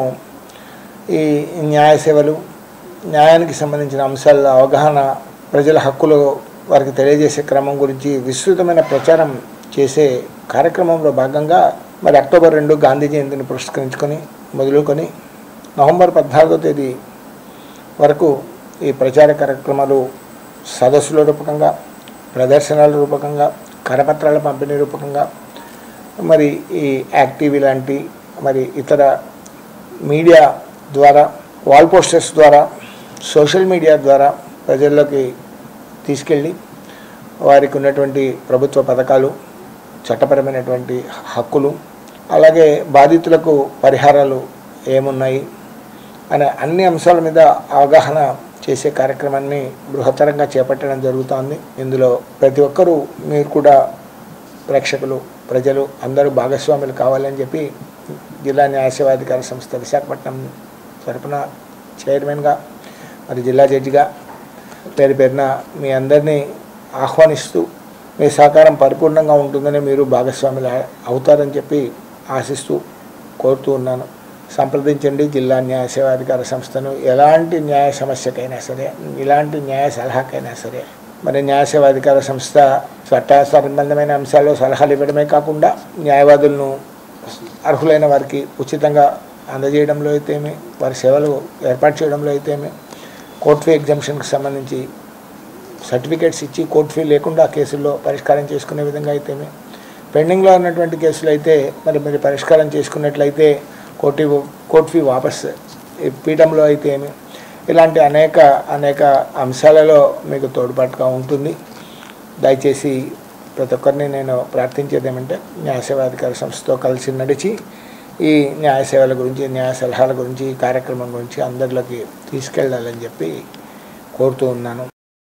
ఈ న్యాయ సేవలు న్యాయానికి సంబంధించిన అంశాల అవగాహన ప్రజల హక్కులు వారికి తెలియజేసే క్రమం గురించి విస్తృతమైన ప్రచారం చేసే కార్యక్రమంలో భాగంగా మరి అక్టోబర్ రెండు గాంధీ జయంతిని పురస్కరించుకొని మొదలుకొని నవంబర్ పద్నాలుగో తేదీ వరకు ఈ ప్రచార కార్యక్రమాలు సదస్సుల రూపకంగా ప్రదర్శనల రూపకంగా కరపత్రాల పంపిణీ రూపకంగా మరి ఈ యాక్టివ్ లాంటి మరి ఇతర మీడియా ద్వారా వాల్ పోస్టర్స్ ద్వారా సోషల్ మీడియా ద్వారా ప్రజల్లోకి తీసుకెళ్ళి వారికి ఉన్నటువంటి ప్రభుత్వ పథకాలు చట్టపరమైనటువంటి హక్కులు అలాగే బాధితులకు పరిహారాలు ఏమున్నాయి అనే అన్ని అంశాల మీద అవగాహన చేసే కార్యక్రమాన్ని బృహత్తరంగా చేపట్టడం జరుగుతోంది ఇందులో ప్రతి ఒక్కరూ మీరు కూడా ప్రేక్షకులు ప్రజలు అందరూ భాగస్వాములు కావాలని చెప్పి జిల్లా న్యాయ సేవాధికార సంస్థ విశాఖపట్నం తరపున చైర్మన్గా మరి జిల్లా జడ్జిగా పేరు పేరున మీ అందరినీ ఆహ్వానిస్తూ మీ సహకారం పరిపూర్ణంగా ఉంటుందని మీరు భాగస్వాములు అవుతారని చెప్పి ఆశిస్తూ కోరుతూ ఉన్నాను సంప్రదించండి జిల్లా న్యాయ సేవాధికార సంస్థను ఎలాంటి న్యాయ సమస్యకైనా సరే ఇలాంటి న్యాయ సలహాకైనా సరే మరి న్యాయ సేవాధికార సంస్థ చట్ట సంబంధమైన అంశాల్లో సలహాలు ఇవ్వడమే కాకుండా న్యాయవాదులను అర్హులైన వారికి ఉచితంగా అందజేయడంలో అయితేమి వారి సేవలు ఏర్పాటు చేయడంలో అయితేమి కోర్ట్ ఫీ ఎగ్జామ్షన్కి సంబంధించి సర్టిఫికేట్స్ ఇచ్చి కోర్ట్ ఫీ లేకుండా కేసుల్లో పరిష్కారం చేసుకునే విధంగా అయితేమి పెండింగ్లో ఉన్నటువంటి కేసులు అయితే మరి మీరు పరిష్కారం చేసుకున్నట్లయితే కోర్టు కోర్ట్ ఫీ వాపస్ ఈ పీఠంలో అయితే ఏమి ఇలాంటి అనేక అనేక అంశాలలో మీకు తోడ్పాటుగా ఉంటుంది దయచేసి ప్రతి ఒక్కరిని నేను ప్రార్థించేది ఏమంటే న్యాయ సేవాధికార సంస్థతో కలిసి నడిచి ఈ న్యాయ సేవల గురించి న్యాయ సలహాల గురించి ఈ కార్యక్రమం గురించి అందరిలోకి తీసుకెళ్ళాలని చెప్పి కోరుతూ ఉన్నాను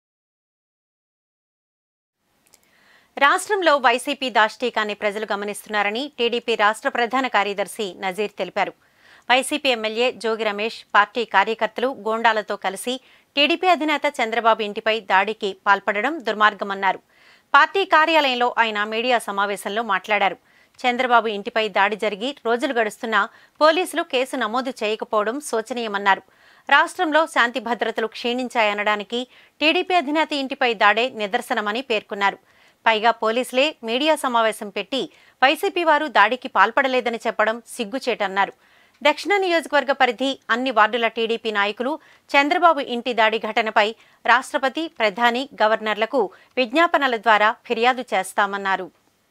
రాష్ట్రంలో వైసీపీ దాష్టీకాన్ని ప్రజలు గమనిస్తున్నారని టీడీపీ రాష్ట్ర ప్రధాన కార్యదర్శి నజీర్ తెలిపారు వైసీపీ ఎమ్మెల్యే జోగి రమేష్ పార్టీ కార్యకర్తలు గోండాలతో కలిసి టీడీపీ అధినేత చంద్రబాబు ఇంటిపై దాడికి పాల్పడడం దుర్మార్గమన్నారు పార్టీ కార్యాలయంలో ఆయన మీడియా సమావేశంలో మాట్లాడారు చంద్రబాబు ఇంటిపై దాడి జరిగి రోజులు గడుస్తున్నా పోలీసులు కేసు నమోదు చేయకపోవడం శోచనీయమన్నారు రాష్ట్రంలో శాంతి భద్రతలు క్షీణించాయనడానికి టీడీపీ అధినేత ఇంటిపై దాడే నిదర్శనమని పేర్కొన్నారు పైగా పోలీసులే మీడియా సమావేశం పెట్టి వైసీపీ వారు దాడికి పాల్పడలేదని చెప్పడం సిగ్గుచేటన్నారు దక్షిణ నియోజకవర్గ పరిధి అన్ని వార్డుల టీడీపీ నాయకులు చంద్రబాబు ఇంటి దాడి ఘటనపై రాష్ట్రపతి ప్రధాని గవర్నర్లకు విజ్ఞాపనల ద్వారా ఫిర్యాదు చేస్తామన్నారు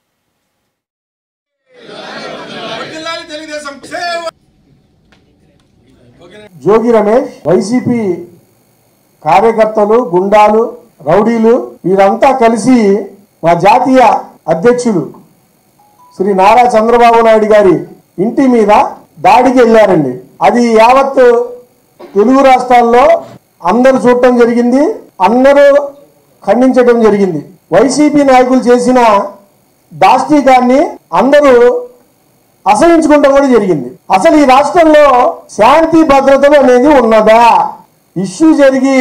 జోగి రమేష్ వైసీపీ కార్యకర్తలు గుండాలు రౌడీలు వీరంతా కలిసి మా జాతీయ అధ్యక్షులు శ్రీ నారా చంద్రబాబు నాయుడు గారి ఇంటి మీద దాడికి వెళ్ళారండి అది యావత్ తెలుగు రాష్ట్రాల్లో అందరూ చూడటం జరిగింది అందరూ ఖండించడం జరిగింది వైసీపీ నాయకులు చేసిన దాష్టీకాన్ని అందరూ అసహించుకుంటాం కూడా జరిగింది అసలు ఈ రాష్ట్రంలో శాంతి భద్రతలు అనేది ఉన్నదా ఇష్యూ జరిగి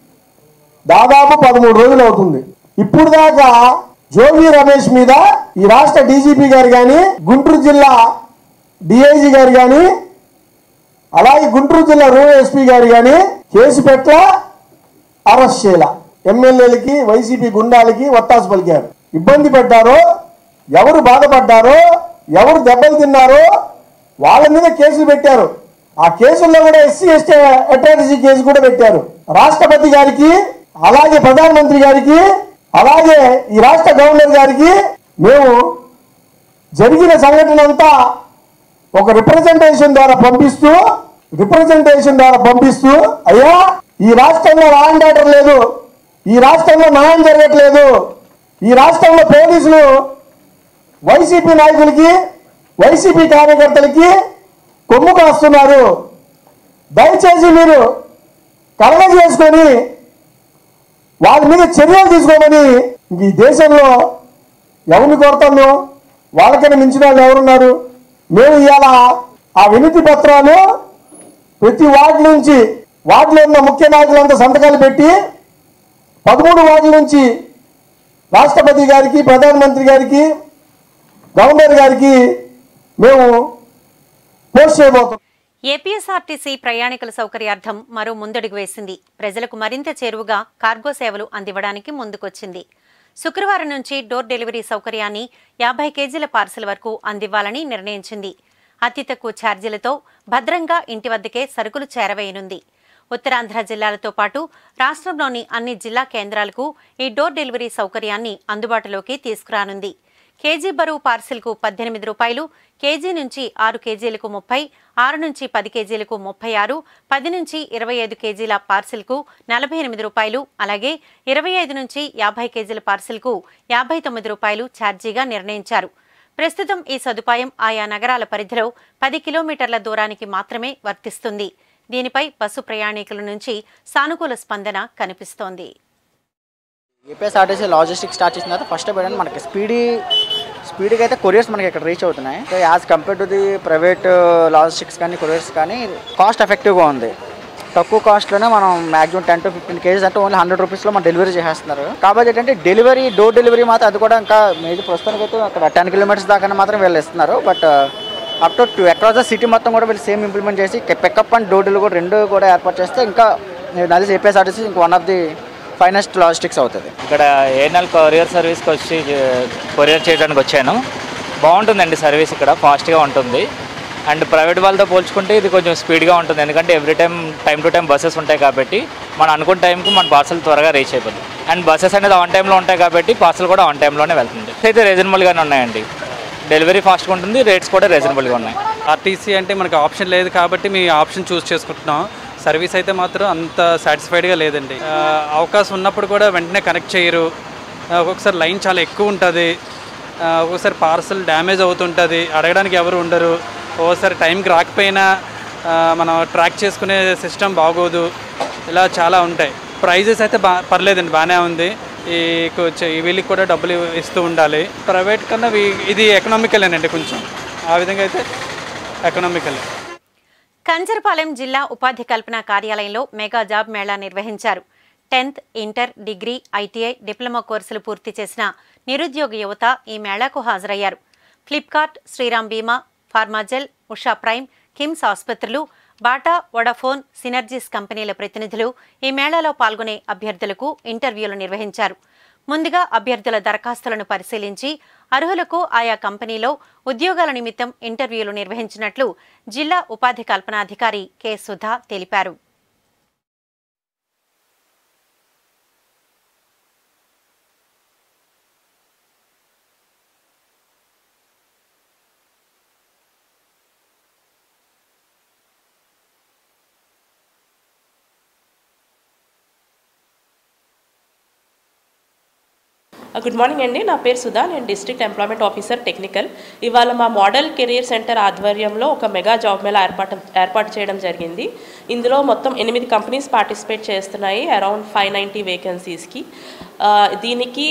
దాదాపు పదమూడు రోజులు అవుతుంది ఇప్పుడు దాకా జోగి రమేష్ మీద ఈ రాష్ట్ర డీజీపీ గారు కానీ గుంటూరు జిల్లా డిఐజీ గారు కానీ అలాగే గుంటూరు జిల్లా రూరల్ ఎస్పీ గారు కానీ కేసు పెట్ట అరెస్ట్ చేయాల ఎమ్మెల్యేలకి వైసీపీ గుండాలకి వత్తాసు పలికారు ఇబ్బంది పెట్టారో ఎవరు బాధపడ్డారో ఎవరు దెబ్బలు తిన్నారో వాళ్ళ మీద కేసులు పెట్టారు ఆ కేసుల్లో కూడా ఎస్సీ ఎస్టీ అట్రాసిటీ కేసు కూడా పెట్టారు రాష్ట్రపతి గారికి అలాగే ప్రధానమంత్రి గారికి అలాగే ఈ రాష్ట్ర గవర్నర్ గారికి మేము జరిగిన సంఘటన అంతా ఒక రిప్రజెంటేషన్ ద్వారా పంపిస్తూ రిప్రజెంటేషన్ ద్వారా పంపిస్తూ అయ్యా ఈ రాష్ట్రంలో లా అండ్ ఆర్డర్ లేదు ఈ రాష్ట్రంలో న్యాయం జరగట్లేదు ఈ రాష్ట్రంలో పోలీసులు వైసీపీ నాయకులకి వైసీపీ కార్యకర్తలకి కొమ్ము కాస్తున్నారు దయచేసి మీరు కలగ చేసుకొని వాళ్ళ మీద చర్యలు తీసుకోమని ఇంక ఈ దేశంలో ఎవరిని కోరుతాం మేము వాళ్ళకైనా మించిన వాళ్ళు ఎవరున్నారు మేము ఇవాళ ఆ వినతి పత్రాలు ప్రతి వార్డు నుంచి వార్డులో ఉన్న ముఖ్య నాయకులంతా సంతకాలు పెట్టి పదమూడు వార్డుల నుంచి రాష్ట్రపతి గారికి ప్రధానమంత్రి గారికి గవర్నర్ గారికి మేము పోస్ట్ చేయబోతున్నాం ఏపీఎస్ఆర్టీసీ ప్రయాణికుల సౌకర్యార్థం మరో ముందడుగు వేసింది ప్రజలకు మరింత చేరువగా కార్గో సేవలు అందివ్వడానికి ముందుకొచ్చింది శుక్రవారం నుంచి డోర్ డెలివరీ సౌకర్యాన్ని యాభై కేజీల పార్సల్ వరకు అందివ్వాలని నిర్ణయించింది అతి తక్కువ ఛార్జీలతో భద్రంగా ఇంటి వద్దకే సరుకులు చేరవేయనుంది ఉత్తరాంధ్ర జిల్లాలతో పాటు రాష్ట్రంలోని అన్ని జిల్లా కేంద్రాలకు ఈ డోర్ డెలివరీ సౌకర్యాన్ని అందుబాటులోకి తీసుకురానుంది కేజీ బరువు పార్సిల్కు పద్దెనిమిది రూపాయలు కేజీ నుంచి ఆరు కేజీలకు ముప్పై ఆరు నుంచి పది కేజీలకు ముప్పై ఆరు పది నుంచి ఇరవై ఐదు కేజీల పార్సిల్కు నలభై ఎనిమిది రూపాయలు అలాగే ఇరవై ఐదు నుంచి యాభై కేజీల పార్సిల్కు యాభై తొమ్మిది రూపాయలు ఛార్జీగా నిర్ణయించారు ప్రస్తుతం ఈ సదుపాయం ఆయా నగరాల పరిధిలో పది కిలోమీటర్ల దూరానికి మాత్రమే వర్తిస్తుంది దీనిపై బస్సు ప్రయాణికుల నుంచి సానుకూల స్పందన కనిపిస్తోంది ఏపీఎస్ఆర్టీసీ లాజిస్టిక్ స్టార్ట్ చేసిన తర్వాత ఫస్ట్ ఏంటంటే మనకి స్పీడీ స్పీడ్గా అయితే కొరియర్స్ మనకి ఇక్కడ రీచ్ అవుతున్నాయి so as compare to the private logistics కానీ కొరియర్స్ కానీ కాస్ట్ ఎఫెక్టివ్గా ఉంది తక్కువ కాస్ట్లోనే మనం maximum ten to fifteen kgs అంటే ఓన్లీ హండ్రెడ్ రూపీస్లో మనం డెలివరీ చేసేస్తున్నారు కాబట్టి ఏంటంటే డెలివరీ డోర్ డెలివరీ మాత్రం అది కూడా ఇంకా మేజర్ ప్రస్తుతానికి అయితే అక్కడ టెన్ కిలోమీటర్స్ దాకా మాత్రం వీళ్ళు ఇస్తున్నారు but up to two across the city మొత్తం కూడా వీళ్ళు సేమ్ ఇంప్లిమెంట్ చేసి పికప్ అండ్ డోర్ డెలివరీ కూడా రెండు కూడా ఏర్పాటు చేస్తే ఇంకా నాకు తెలిసి ఏపీఎస్ఆర్టీసీ ఇంకా one of the finest logistics అవుతుంది ఇక్కడ ఏఎన్ఎల్ కొరియర్ సర్వీస్కి వచ్చి కొరియర్ చేయడానికి వచ్చాను బాగుంటుందండి సర్వీస్ ఇక్కడ ఫాస్ట్గా ఉంటుంది అండ్ ప్రైవేట్ వాళ్ళతో పోల్చుకుంటే ఇది కొంచెం స్పీడ్గా ఉంటుంది ఎందుకంటే every time time to time buses ఉంటాయి కాబట్టి మనం అనుకున్న టైంకి మన పార్సల్ త్వరగా రీచ్ అయిపోతుంది అండ్ బస్సెస్ అనేది ఆన్ టైంలో ఉంటాయి కాబట్టి పార్సల్ కూడా ఆన్ టైంలోనే వెళ్తుంది అయితే రీజనబుల్గానే ఉన్నాయండి డెలివరీ ఫాస్ట్గా ఉంటుంది రేట్స్ కూడా రీజనబుల్గా ఉన్నాయి ఆర్టీసీ అంటే మనకి ఆప్షన్ లేదు కాబట్టి మేము ఆప్షన్ చూస్ చేసుకుంటున్నాం సర్వీస్ అయితే మాత్రం అంత సాటిస్ఫైడ్గా లేదండి ఆ, అవకాశం ఉన్నప్పుడు కూడా వెంటనే కనెక్ట్ చేయరు ఆ, ఒక్కొక్కసారి లైన్ చాలా ఎక్కువ ఉంటుంది ఆ, ఒక్కొక్కసారి పార్సల్ డ్యామేజ్ అవుతుంటుంది అడగడానికి ఎవరు ఉండరు ఒక్కోసారి టైంకి రాకపోయినా ఆ, మనం ట్రాక్ చేసుకునే సిస్టమ్ బాగోదు ఇలా చాలా ఉంటాయి ప్రైజెస్ అయితే బా పర్లేదండి బాగానే ఉంది ఈ కొంచెం ఈ వీళ్ళకి కూడా డబ్బులు ఇస్తూ ఉండాలి ప్రైవేట్ కన్నా వీ- ఇది ఎకనామికలేనండి కొంచెం ఆ విధంగా అయితే ఎకనామికలే కంచరపాలెం జిల్లా ఉపాధి కల్పన కార్యాలయంలో మెగా జాబ్ మేళా నిర్వహించారు tenth inter degree ITI diploma కోర్సులు పూర్తి చేసిన నిరుద్యోగ యువత ఈ మేళాకు హాజరయ్యారు ఫ్లిప్కార్ట్ శ్రీరామ్ బీమా ఫార్మాజెల్ ఉషా ప్రైమ్ కిమ్స్ ఆసుపత్రులు బాటా వడాఫోన్ సినర్జీస్ కంపెనీల ప్రతినిధులు ఈ మేళాలో పాల్గొనే అభ్యర్థులకు ఇంటర్వ్యూలు నిర్వహించారు ముందుగా అభ్యర్థుల దరఖాస్తులను పరిశీలించి అర్హులకు ఆయా కంపెనీలో ఉద్యోగాల నిమిత్తం ఇంటర్వ్యూలు నిర్వహించినట్లు జిల్లా ఉపాధి కల్పనాధికారి కె సుధా తెలిపారు గుడ్ మార్నింగ్ అండి నా పేరు సుధా నేను డిస్ట్రిక్ట్ ఎంప్లాయ్మెంట్ ఆఫీసర్ టెక్నికల్ ఇవాళ మా మోడల్ కెరీర్ సెంటర్ ఆధ్వర్యంలో ఒక మెగా జాబ్ మేళా ఏర్పాటు ఏర్పాటు చేయడం జరిగింది ఇందులో మొత్తం ఎనిమిది కంపెనీస్ పార్టిసిపేట్ చేస్తున్నాయి అరౌండ్ ఫైవ్ నైంటీ వేకెన్సీస్కి దీనికి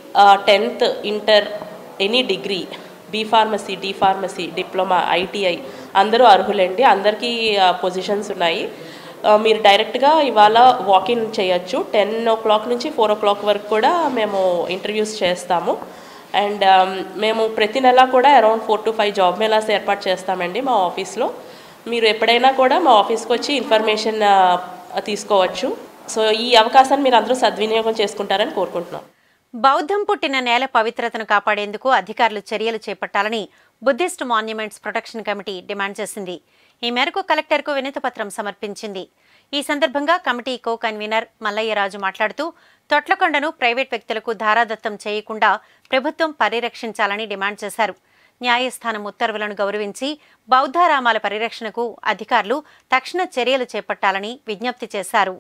tenth inter any degree B pharmacy D pharmacy diploma ITI అందరూ అర్హులండి అందరికీ పొజిషన్స్ ఉన్నాయి ఆ, మీరు డైరెక్ట్గా ఇవాళ వాకిన్ చేయొచ్చు టెన్ ఓ క్లాక్ నుంచి ఫోర్ ఓ క్లాక్ వరకు కూడా మేము ఇంటర్వ్యూస్ చేస్తాము అండ్ మేము ప్రతి నెల కూడా around four to five job melas ఏర్పాటు చేస్తామండి మా ఆఫీస్లో మీరు ఎప్పుడైనా కూడా మా ఆఫీస్కి వచ్చి ఇన్ఫర్మేషన్ ఆ, తీసుకోవచ్చు సో ఈ అవకాశాన్ని మీరు అందరూ సద్వినియోగం చేసుకుంటారని కోరుకుంటున్నాం బౌద్ధం పుట్టిన నేల పవిత్రతను కాపాడేందుకు అధికారులు చర్యలు చేపట్టాలని Buddhist monuments protection committee demand చేసింది ఈ మేరకు కలెక్టర్కు వినతిపత్రం సమర్పించింది ఈ సందర్భంగా కమిటీ కో కన్వీనర్ మల్లయ్యరాజు మాట్లాడుతూ తొట్లకొండను ప్రైవేట్ వ్యక్తులకు ధారాదత్తం చేయకుండా ప్రభుత్వం పరిరక్షించాలని డిమాండ్ చేశారు న్యాయస్థానం ఉత్తర్వులను గౌరవించి బౌద్ధారామాల పరిరక్షణకు అధికారులు తక్షణ చర్యలు చేపట్టాలని విజ్ఞప్తి చేశారు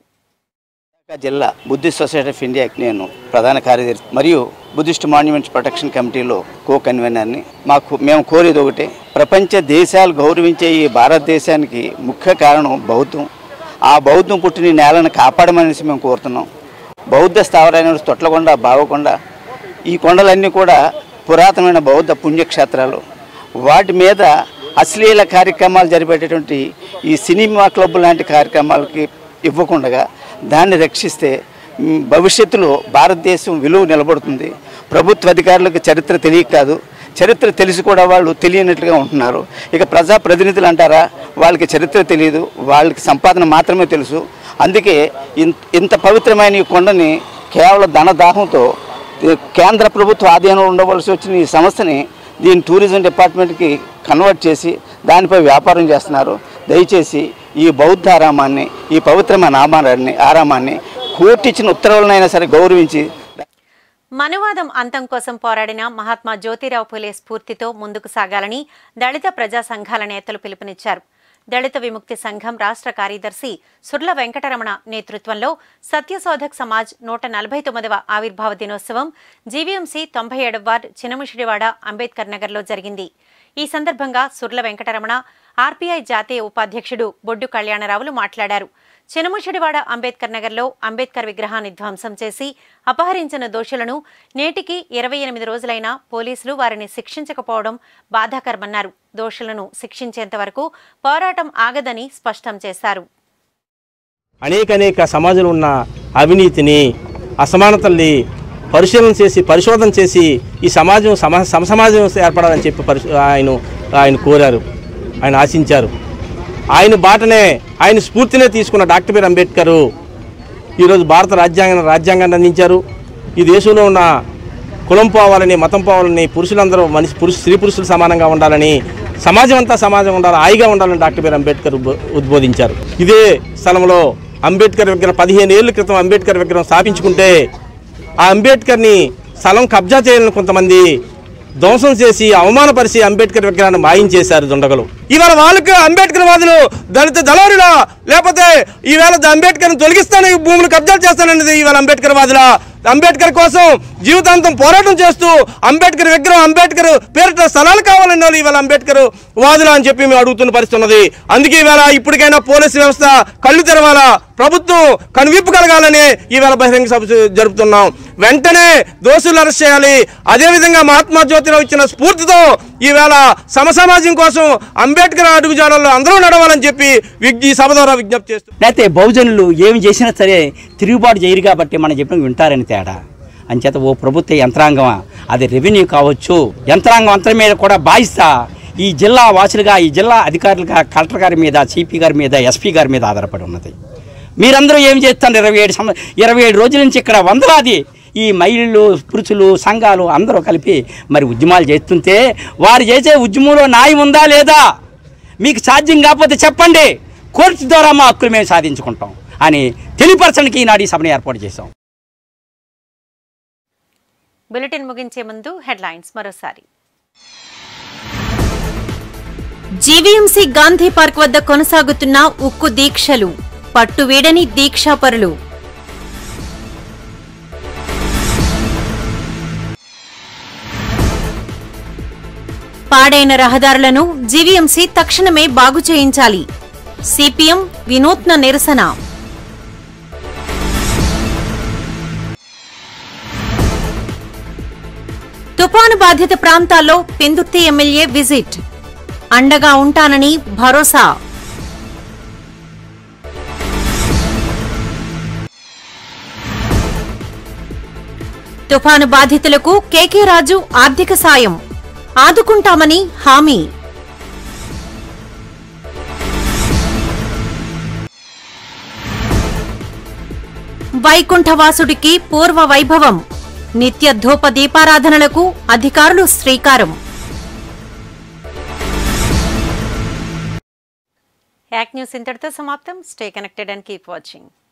విశాఖ జిల్లా బుద్ధిస్ట్ సొసైటీ ఆఫ్ ఇండియాకి నేను ప్రధాన కార్యదర్శి మరియు బుద్ధిస్ట్ మాన్యుమెంట్స్ ప్రొటెక్షన్ కమిటీలో కో కన్వీనర్ని మాకు మేము కోరేది ఒకటే ప్రపంచ దేశాలు గౌరవించే ఈ భారతదేశానికి ముఖ్య కారణం బౌద్ధం ఆ బౌద్ధం పుట్టిన ఈ నేలను కాపాడమనేసి మేము కోరుతున్నాం బౌద్ధ స్థావరాలైన తొట్లకొండ బావకొండ ఈ కొండలన్నీ కూడా పురాతనమైన బౌద్ధ పుణ్యక్షేత్రాలు వాటి మీద అశ్లీల కార్యక్రమాలు జరిపేటటువంటి ఈ సినిమా క్లబ్ లాంటి కార్యక్రమాలకి ఇవ్వకుండా దాన్ని రక్షిస్తే మ్, భవిష్యత్తులో భారతదేశం విలువ నిలబడుతుంది ప్రభుత్వ అధికారులకు చరిత్ర తెలియక కాదు చరిత్ర తెలిసి కూడా వాళ్ళు తెలియనట్లుగా ఉంటున్నారు ఇక ప్రజా ప్రతినిధులు అంటారా వాళ్ళకి చరిత్ర తెలియదు వాళ్ళకి సంపాదన మాత్రమే తెలుసు అందుకే ఇన్- ఇంత పవిత్రమైన ఈ కొండని కేవలం ధనదాహంతో ఈ కేంద్ర ప్రభుత్వ ఆధీనంలో ఉండవలసి వచ్చిన ఈ సంస్థని దీని టూరిజం డిపార్ట్మెంట్కి కన్వర్ట్ చేసి దానిపై వ్యాపారం చేస్తున్నారు దయచేసి ఈ బౌద్ధ ఆరామాన్ని ఈ పవిత్రమైన ఆమారాన్ని ఆరామాన్ని కోర్టు ఇచ్చిన ఉత్తర్వులనైనా సరే గౌరవించి మనువాదం అంతం కోసం పోరాడిన మహాత్మా జ్యోతిరావు ఫులే స్ఫూర్తితో ముందుకు సాగాలని దళిత ప్రజా సంఘాల నేతలు పిలుపునిచ్చారు దళిత విముక్తి సంఘం రాష్ట్ర కార్యదర్శి సుర్ల వెంకటరమణ నేతృత్వంలో సత్యశోధక్ సమాజ్ నూట నలభై తొమ్మిదవ ఆవిర్భావ దినోత్సవం జీవీఎంసీ తొంభై ఏడవ వార్డ్ చినముషిడివాడ అంబేద్కర్ నగర్లో జరిగింది ఈ సందర్భంగా సుర్ల వెంకటరమణ ఆర్పీఐ జాతీయ ఉపాధ్యక్షుడు బొడ్డు కళ్యాణరావులు మాట్లాడారు చినముషిడివాడ అంబేద్కర్ నగర్లో అంబేద్కర్ విగ్రహాన్ని ధ్వంసం చేసి అపహరించిన దోషులను నేటికి ఇరవై ఎనిమిది రోజులైనా పోలీసులు వారిని శిక్షించకపోవడం బాధాకరమన్నారు దోషులను శిక్షించేంత వరకు పోరాటం ఆగదని స్పష్టం చేశారు అనేక అనేక సమాజంలో ఉన్న అవినీతిని అసమానతల్ని పరిశీలన చేసి పరిశోధన చేసి ఈ సమాజం సమ సమసమాజం ఏర్పడాలని చెప్పి పరిశ ఆయన ఆయన కోరారు ఆయన ఆశించారు ఆయన బాటనే ఆయన స్ఫూర్తినే తీసుకున్న డాక్టర్ బిఆర్ అంబేద్కర్ ఈరోజు భారత రాజ్యాంగ రాజ్యాంగాన్ని అందించారు ఈ దేశంలో ఉన్న కులం పోవాలని మతం పోవాలని పురుషులందరూ మనిషి పురుషు స్త్రీ పురుషులు సమానంగా ఉండాలని సమాజం అంతా సమాజం ఉండాలి హాయిగా ఉండాలని డాక్టర్ బిఆర్ అంబేద్కర్ ఉద్బో- ఉద్బోధించారు ఇదే స్థలంలో అంబేద్కర్ విగ్రహం పదిహేను ఏళ్ళ క్రితం అంబేద్కర్ విగ్రహం స్థాపించుకుంటే ఆ అంబేద్కర్ని స్థలం కబ్జా చేయాలని కొంతమంది ధ్వంసం చేసి అవమానపరిచి అంబేద్కర్ విగ్రహాన్ని మాయించేశారు దుండగలు ఇవాళ వాళ్ళకి అంబేద్కర్ వాదులు దళిత దళారులా లేకపోతే ఈవేళ అంబేద్కర్ని తొలగిస్తాను ఈ భూములు కబ్జాలు చేస్తానన్నది ఇవాళ అంబేద్కర్ వాదులా అంబేద్కర్ కోసం జీవితాంతం పోరాటం చేస్తూ అంబేద్కర్ విగ్రహం అంబేద్కర్ పేరిట స్థలాలు కావాలన్న వాళ్ళు ఇవాళ అంబేద్కర్ వాదులు అని చెప్పి మేము అడుగుతున్న పరిస్థితి ఉన్నది అందుకే ఇవాళ ఇప్పటికైనా పోలీసు వ్యవస్థ కళ్ళు తెరవాలా ప్రభుత్వం కనువిప్పు కలగాలని ఈవేళ బహిరంగ సభ జరుపుతున్నాం వెంటనే దోషులు అరెస్ట్ చేయాలి అదేవిధంగా మహాత్మా జ్యోతిరావు ఇచ్చిన స్ఫూర్తితో ఈవేళ సమసమాజం కోసం అంబేద్కర్ అడుగుజాడల్లో అందరూ నడవాలని చెప్పి విగ్- ఈ సభ ద్వారా విజ్ఞప్తి చేస్తూ లేకపోతే బహుజనులు ఏమి చేసినా సరే తిరుగుబాటు చేయరు కాబట్టి మనం చెప్పిన వింటారని తేడా అంచేత ఓ ప్రభుత్వ యంత్రాంగం అది రెవెన్యూ కావచ్చు యంత్రాంగం అంతరం మీద కూడా బాధిస్తా ఈ జిల్లా వాసులుగా ఈ జిల్లా అధికారులుగా కలెక్టర్ గారి మీద సిపి గారి మీద ఎస్పీ గారి మీద ఆధారపడి ఉన్నది మీరందరూ ఏం చేస్తారు ఇరవై ఏడు సంవ ఇరవై ఏడు రోజుల నుంచి ఇక్కడ వందలాది ఈ మహిళలు పురుషులు సంఘాలు అందరూ కలిపి మరి ఉద్యమాలు చేస్తుంటే వారు చేసే ఉద్యమంలో న్యాయం ఉందా లేదా మీకు సాధ్యం కాకపోతే చెప్పండి కోర్టు ద్వారా మా హక్కులు మేము సాధించుకుంటాం అని తెలియపరచడానికి ఈనాడు ఈ సభను ఏర్పాటు చేశాం బులెటిన్ ముగించే ముందు హెడ్లైన్స్ మరోసారి జీవీఎంసీ గాంధీ పార్క్ వద్ద కొనసాగుతున్న ఉక్కు దీక్షలు పట్టువీడని దీక్షాపరులు పాడైన రహదారులను జీవీఎంసీ తక్షణమే బాగు చేయించాలి సిపిఎం వినూత్న నిరసన తుపాను బాధిత ప్రాంతాల్లో పెందుర్తి ఎమ్మెల్యే విజిట్ అండగా ఉంటానని భరోసా తుఫాను బాధితులకు కేకే రాజు ఆర్థిక సాయం ఆదుకుంటామని హామీ వైకుంఠవాసుడికి పూర్వ వైభవం నిత్య ధూప దీపారాధనలకు అధికారులు శ్రీకారం యాక్ న్యూస్ ఇంతటితో సమాప్తం stay connected and keep watching